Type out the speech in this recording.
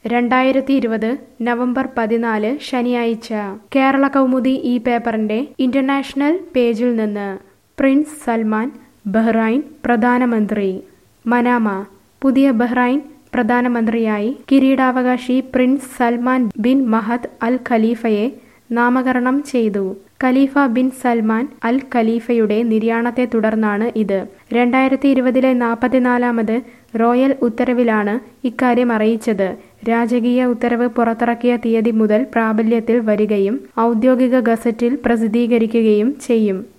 രണ്ടായിരത്തി ഇരുപത് നവംബർ പതിനാല് ശനിയാഴ്ച കേരള കൗമുദി ഈ പേപ്പറിന്റെ ഇന്റർനാഷണൽ പേജിൽ നിന്ന് പ്രിൻസ് സൽമാൻ ബഹ്റൈൻ പ്രധാനമന്ത്രി മനാമ പുതിയ ബഹ്റൈൻ പ്രധാനമന്ത്രിയായി കിരീടാവകാശി prince Salman bin Hamad Al ഖലീഫയെ നാമകരണം ചെയ്തു ഖലീഫ ബിൻ സൽമാൻ അൽ ഖലീഫയുടെ നിര്യാണത്തെ തുടർന്നാണ് ഇത് രണ്ടായിരത്തി ഇരുപതിലെ നാൽപ്പത്തിനാലാമത് റോയൽ ഉത്തരവിലാണ് ഇക്കാര്യം അറിയിച്ചത് രാജകീയ ഉത്തരവ് പുറത്തിറക്കിയ തീയതി മുതൽ പ്രാബല്യത്തിൽ വരികയും ഔദ്യോഗിക ഗസറ്റിൽ പ്രസിദ്ധീകരിക്കുകയും ചെയ്യും